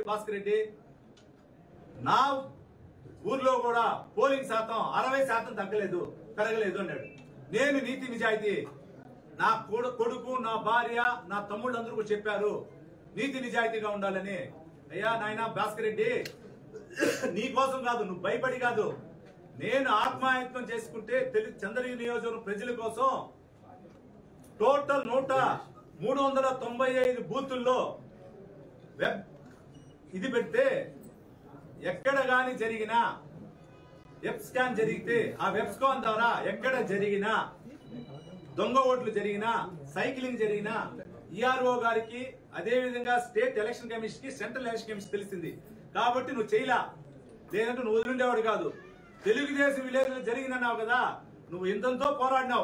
భాస్కర్ రెడ్డి నా ఊర్లో కూడా పోలింగ్ శాతం అరవై శాతం తగ్గలేదు పెరగలేదు అన్నాడు నేను నీతి నిజాయితీ నా కొడు- కొడుకు నా భార్య నా తమ్ముళ్ళు అందరూ కూడా చెప్పారు నీతి నిజాయితీగా ఉండాలని అయ్యా నాయన భాస్కర్ రెడ్డి నీ కోసం కాదు నువ్వు భయపడి కాదు నేను ఆత్మాయత్నం చేసుకుంటే తెలు చంద్రగిరి నియోజకవర్గం ప్రజల కోసం టోటల్ నూట మూడు వందల తొంభై ఐదు బూతుల్లో వెబ్ ఇది పెడితే ఎక్కడ గాని జరిగినా వెబ్ స్కాన్ జరిగితే ఆ వెబ్ స్కాన్ ద్వారా ఎక్కడ జరిగినా దొంగ ఓట్లు జరిగినా సైక్లింగ్ జరిగినా ఈఆర్ఓ గారికి అదే విధంగా స్టేట్ ఎలక్షన్ కమిషన్ కి సెంట్రల్ ఎలక్షన్ కమిషన్ తెలిసింది కాబట్టి నువ్వు చేయలా లేదంటే నువ్వు వదిలిండేవాడు కాదు తెలుగుదేశం విలేజ్ లో జరిగిందన్నావు కదా నువ్వు ఇంతంతో పోరాడినావు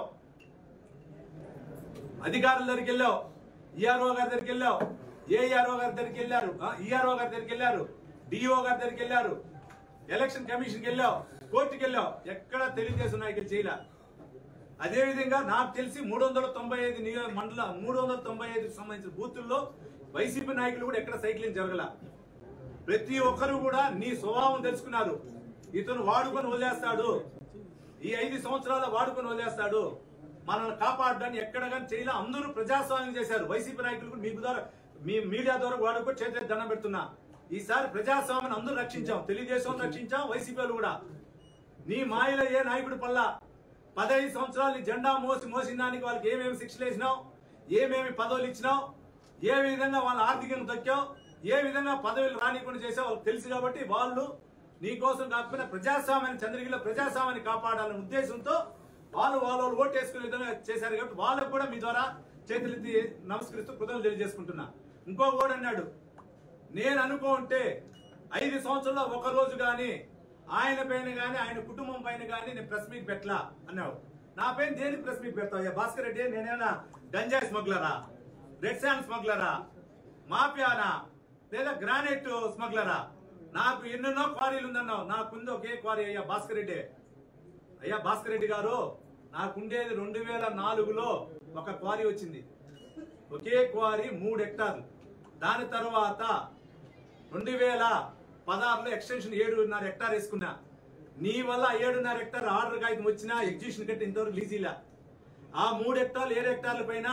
అధికారుల దగ్గరికి వెళ్ళావు ఈఆర్ఓ గారి దగ్గరికి వెళ్ళావు ఏఈఆర్ఓ గారి దగ్గరికి వెళ్ళారు ఈఆర్ఓ గారి దగ్గరికి వెళ్ళారు డిఓ గారి దగ్గరికి వెళ్ళారు ఎలక్షన్ కమిషన్కి వెళ్ళావు కోర్టుకి వెళ్ళావు ఎక్కడ తెలుగుదేశం నాయకులు చేయలే అదే విధంగా నాకు తెలిసి మూడు వందల తొంభై ఐదు నియో- మండల మూడు వందల తొంభై ఐదు సంబంధించిన బూతుల్లో వైసీపీ నాయకులు కూడా ఎక్కడ సైక్లింగ్ జరగల ప్రతి ఒక్కరు కూడా నీ స్వభావం తెలుసుకున్నారు ఇతను వాడుకొని వదిలేస్తాడు ఈ ఐదు సంవత్సరాల వాడుకొని వదిలేస్తాడు మనల్ని కాపాడడానికి ఎక్కడ కానీ చేయలే అందరూ ప్రజాస్వామ్యం చేశారు వైసీపీ నాయకులు కూడా మీ ద్వారా మీ మీడియా ద్వారా వాడుకో చేతులకు దండం పెడుతున్నా ఈసారి ప్రజాస్వామ్యం అందరూ రక్షించాం తెలుగుదేశం రక్షించాం వైసీపీ వాళ్ళు కూడా నీ మాయలో ఏ నాయకుడు పల్లా పదహైదు సంవత్సరాలు నీ జెండా మోసి మోసిన దానికి వాళ్ళకి ఏమేమి శిక్షలు వేసినావు ఏమేమి పదవులు ఇచ్చినావు ఏ విధంగా వాళ్ళ ఆర్థికంగా దక్కావు ఏ విధంగా పదవులు రానికుండా చేసావు వాళ్ళకి తెలుసు కాబట్టి వాళ్ళు నీ కోసం కాకపోయినా ప్రజాస్వామ్యాన్ని చంద్రగిరిలో ప్రజాస్వామ్యాన్ని కాపాడాలనే ఉద్దేశంతో వాళ్ళు వాళ్ళ వాళ్ళు ఓటు వేసుకునే విధంగా చేశారు కాబట్టి వాళ్ళకు కూడా మీ ద్వారా చేతులెత్తి నమస్కరిస్తూ కృతజ్ఞతలు తెలియజేసుకుంటున్నా ఇంకో కూడా అన్నాడు నేను అనుకుంటే ఐదు సంవత్సరాల్లో ఒక రోజు గాని ఆయన పైన గాని ఆయన కుటుంబం పైన గాని నేను ప్రెస్ మీట్ పెట్టలా అన్నావు నా పైన దేనికి ప్రెస్ మీట్ పెడతావు అయ్యా భాస్కర్ రెడ్డి నేనేనా గంజాయి స్మగ్లరా రెడ్ శాండ్ స్మగ్లరా మాఫియానా లేదా గ్రానైట్ స్మగ్లరా నాకు ఎన్నెన్నో క్వారీలు ఉందన్నావు నాకుంది ఒకే క్వారీ అయ్యా భాస్కర్ రెడ్డి అయ్యా భాస్కర్ రెడ్డి గారు నాకుండేది రెండు వేల నాలుగులో ఒక క్వారీ వచ్చింది ఒకే క్వారీ మూడు హెక్టార్లు దాని తర్వాత రెండు వేల పదహారులో ఎక్స్టెన్షన్ ఏడున్నర హెక్టార్ వేసుకున్నా నీ వల్ల ఆ ఏడున్నర హెక్టార్ ఆర్డర్ కాగితం వచ్చినా ఎగ్జిబిషన్ కట్టి ఇంతవరకు లీజీలా ఆ మూడు హెక్టార్లు ఏడు హెక్టార్ల పైన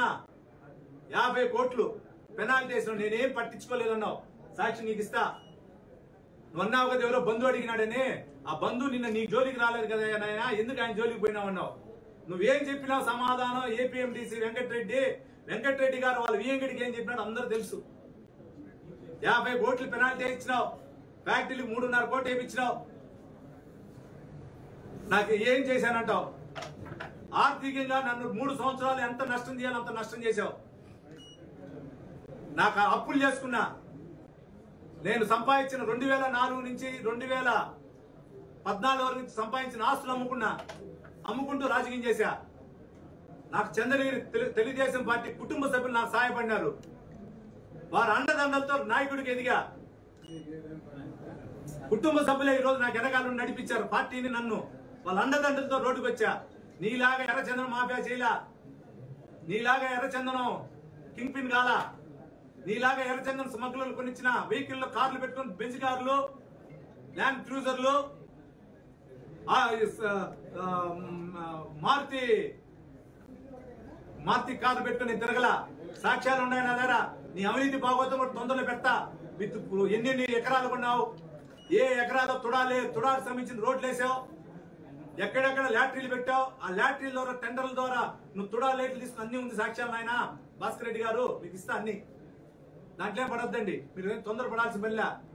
యాభై కోట్లు పెనాల్టీ వేసిన నేనేం పట్టించుకోలేదన్నావు సాక్షి నీకు ఇస్తా నువ్వు అన్నావు కదా ఎవరో బంధు అడిగినాడని ఆ బంధు నిన్న నీ జోలికి రాలేదు కదా నాయన ఎందుకు ఆయన జోలికి పోయినావు అన్నావు నువ్వేం చెప్పినావు సమాధానం ఏపీఎండిసి వెంకటరెడ్డి వెంకటరెడ్డి గారు వాళ్ళ వియంగడికి ఏం చెప్పినాడు అందరూ తెలుసు యాభై కోట్లు పెనాల్టీ ఇచ్చినావు ఫ్యాక్టరీకి మూడున్నర కోట్లు వేయించినావు నాకు ఏం చేశానంటావు ఆర్థికంగా నన్ను మూడు సంవత్సరాలు ఎంత నష్టం చేయాలో అంత నష్టం చేశావు నాకు ఆ అప్పులు చేసుకున్నా నేను సంపాదించిన రెండు వేల నాలుగు నుంచి రెండు వేల పద్నాలుగు వరకు నుంచి సంపాదించిన ఆస్తులు అమ్ముకున్నా అమ్ముకుంటూ రాజకీయం చేశా నాకు చంద్రగిరి తెలు- తెలుగుదేశం పార్టీ కుటుంబ సభ్యులు నాకు సహాయపడినారు వారి అండదండలతో నాయకుడికి ఎదిగా కుటుంబ సభ్యులే ఈ రోజు నాకు ఎనకాలను నడిపించారు పార్టీని నన్ను వాళ్ళ అండదండలతో రోడ్డుకు వచ్చా నీలాగా ఎర్రచందనం మాఫియా చేయలా నీలాగా ఎర్రచందనం కింగ్ పిన్ కాలా నీలాగా ఎర్రచందనం స్మగ్లర్లు కొనిచ్చిన వెహికల్ లో కార్లు పెట్టుకుని బెంచ్ కార్లు ల్యాండ్ క్రూజర్లు ఆ, ఇస్, ఆ, ఆ, మారుతి మారుతి కార్లు పెట్టుకుని తిరగల సాక్ష్యాలు ఉన్నాయి నా దగ్గర నీ అవినీతి బాగోతం కూడా తొందరలో పెడతా విత్ ఎన్ని ఎన్ని ఎకరాలు కొన్నావు ఏ ఎకరాలు తుడాలి తుడాలకు సంబంధించిన రోడ్లు వేసావు ఎక్కడెక్కడ లాటరీలు పెట్టావు ఆ లాటరీల ద్వారా టెండర్ల ద్వారా నువ్వు తుడా లేట్లు తీసుకుని అన్ని ఉంది సాక్ష్యాలు నాయన భాస్కర్ రెడ్డి గారు మీకు ఇస్తా అన్ని దాంట్లో ఏం పడొద్దండి మీరు ఏం తొందర పడాల్సిన పనిలే